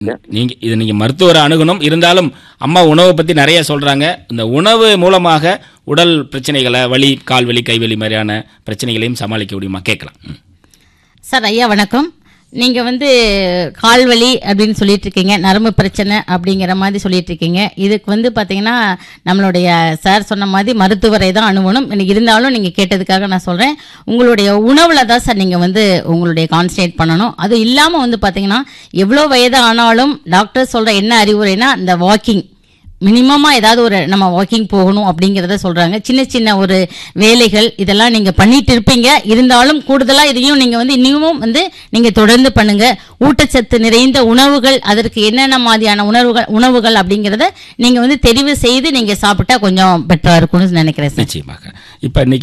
நீங்க இது நீங்க மருத்துவரை அணுகணும் இருந்தாலும் அம்மா உணவை பத்தி நிறைய சொல்றாங்க இந்த உணவு மூலமாக உடல் பிரச்சனைகளை வலி கால் வலி கைவலி மாதிரியான பிரச்சனைகளையும் சமாளிக்க முடியுமா கேட்கலாம் ம். சார் ஐயா வணக்கம் நீங்கள் வந்து கால்வலி அப்படின்னு சொல்லிட்டு இருக்கீங்க நரம்பு பிரச்சனை அப்படிங்கிற மாதிரி சொல்லிட்டு இருக்கீங்க இதுக்கு வந்து பார்த்தீங்கன்னா நம்மளுடைய சார் சொன்ன மாதிரி மருத்துவரை தான் அணுகணும் எனக்கு இருந்தாலும் நீங்கள் கேட்டதுக்காக நான் சொல்கிறேன் உங்களுடைய உணவில் தான் சார் நீங்கள் வந்து உங்களுடைய கான்சன்ட்ரேட் பண்ணணும் அது இல்லாமல் வந்து பார்த்தீங்கன்னா எவ்வளோ வயது ஆனாலும் டாக்டர் சொல்கிற என்ன அறிவுரைனா இந்த வாக்கிங் மினிமமாக ஏதாவது ஒரு நம்ம வாக்கிங் போகணும் அப்படிங்கிறத சொல்கிறாங்க சின்ன சின்ன ஒரு வேலைகள் இதெல்லாம் நீங்கள் பண்ணிட்டு இருப்பீங்க இருந்தாலும் கூடுதலாக இதையும் நீங்கள் வந்து இன்னமும் வந்து நீங்கள் தொடர்ந்து பண்ணுங்க ஊட்டச்சத்து நிறைந்த உணவுகள் அதற்கு என்னென்ன மாதிரியான உணவுகள் உணவுகள் அப்படிங்கிறத நீங்கள் வந்து தெரிவு செய்து நீங்கள் சாப்பிட்டா கொஞ்சம் பெட்டராக இருக்கும்னு நினைக்கிறேன் சார் நிச்சயமாக இப்ப இன்னைக்கு